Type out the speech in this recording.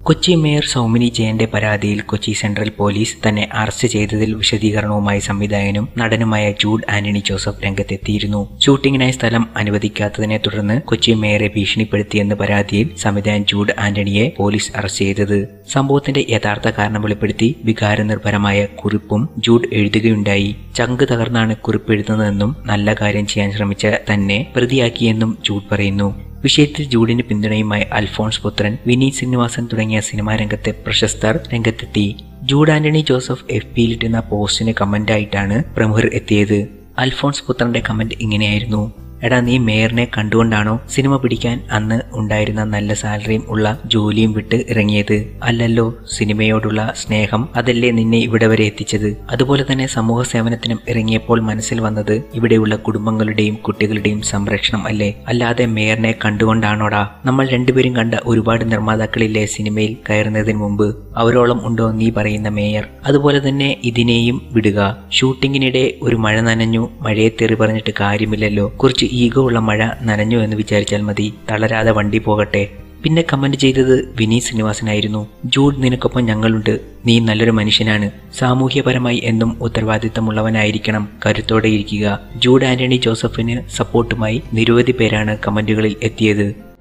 Kochi mayor Soumini ജയന്റെ പരാതിയിൽ Kochi central police തന്നെ അറസ്റ്റ് ചെയ്തതിൽ വിശദീകരണവുമായി സംവിധായകനും നടനുമായ ജൂഡ് ആന്റണി ജോസഫ് രംഗത്തെത്തിയിരുന്നു ഷൂട്ടിങ്ങിനായി സ്ഥലം അനുവദിക്കാത്തതിനെ തുടർന്ന് കൊച്ചി മേയറെ ഭീഷണിപ്പെടുത്തിയെന്ന പരാതിയിൽ സംവിധായകൻ ജൂഡ് ആന്റണിയെ പോലീസ് അറസ്റ്റ് ചെയ്തത് സംഭവത്തിന്റെ യഥാർത്ഥ കാരണം വെളിപ്പെടുത്തി വികാരനിർഭരമായ കുറിപ്പും ജൂഡ് എഴുതുകയുണ്ടായി ചങ്ക് തകർന്നാണ് കുറിപ്പ് എഴുതുന്നതെന്നും നല്ല കാര്യം ചെയ്യാൻ ശ്രമിച്ച തന്നെ പ്രതിയാക്കിയെന്നും ജൂഡ് പറയുന്നു വിഷയത്തിൽ ജൂഡിന് പിന്തുണയുമായി അൽഫോൺസ് പുത്രൻ വിനീത് ശ്രീനിവാസൻ തുടങ്ങിയ സിനിമാ രംഗത്തെ പ്രശസ്തർ രംഗത്തെത്തി ജൂഡ് ആന്റണി ജോസഫ് എഫ് പിയിലിട്ടുന്ന പോസ്റ്റിന് കമന്റായിട്ടാണ് പ്രമുഖർ എത്തിയത് അൽഫോൺസ് പുത്രന്റെ കമന്റ് ഇങ്ങനെയായിരുന്നു എടാ നീ മേയറിനെ കണ്ടുകൊണ്ടാണോ സിനിമ പിടിക്കാൻ അന്ന് ഉണ്ടായിരുന്ന നല്ല സാലറിയും ഉള്ള ജോലിയും വിട്ട് ഇറങ്ങിയത് അല്ലല്ലോ സിനിമയോടുള്ള സ്നേഹം അതല്ലേ നിന്നെ ഇവിടെ വരെ എത്തിച്ചത് അതുപോലെ തന്നെ സമൂഹ സേവനത്തിനും ഇറങ്ങിയപ്പോൾ മനസ്സിൽ വന്നത് ഇവിടെയുള്ള കുടുംബങ്ങളുടെയും കുട്ടികളുടെയും സംരക്ഷണം അല്ലേ അല്ലാതെ മേയറിനെ കണ്ടുകൊണ്ടാണോടാ നമ്മൾ രണ്ടുപേരും കണ്ട ഒരുപാട് നിർമ്മാതാക്കളില്ലേ സിനിമയിൽ കയറുന്നതിന് മുമ്പ് അവരോളം ഉണ്ടോ നീ പറയുന്ന മേയർ അതുപോലെ തന്നെ ഇതിനെയും വിടുക ഷൂട്ടിങ്ങിനിടെ ഒരു മഴ നനഞ്ഞു മഴയെ തെറി പറഞ്ഞിട്ട് കാര്യമില്ലല്ലോ കുറച്ച് ഈഗോ ഉള്ള മഴ നനഞ്ഞു എന്ന് വിചാരിച്ചാൽ മതി തളരാതെ വണ്ടി പോകട്ടെ പിന്നെ കമന്റ് ചെയ്തത് വിനീത് ശ്രീനിവാസനായിരുന്നു ജൂഡ് നിനക്കൊപ്പം ഞങ്ങളുണ്ട് നീ നല്ലൊരു മനുഷ്യനാണ് സാമൂഹ്യപരമായി എന്നും ഉത്തരവാദിത്തമുള്ളവനായിരിക്കണം കരുത്തോടെ ഇരിക്കുക ജൂഡ് ആന്റണി ജോസഫിന് സപ്പോർട്ടുമായി നിരവധി പേരാണ് കമന്റുകളിൽ എത്തിയത്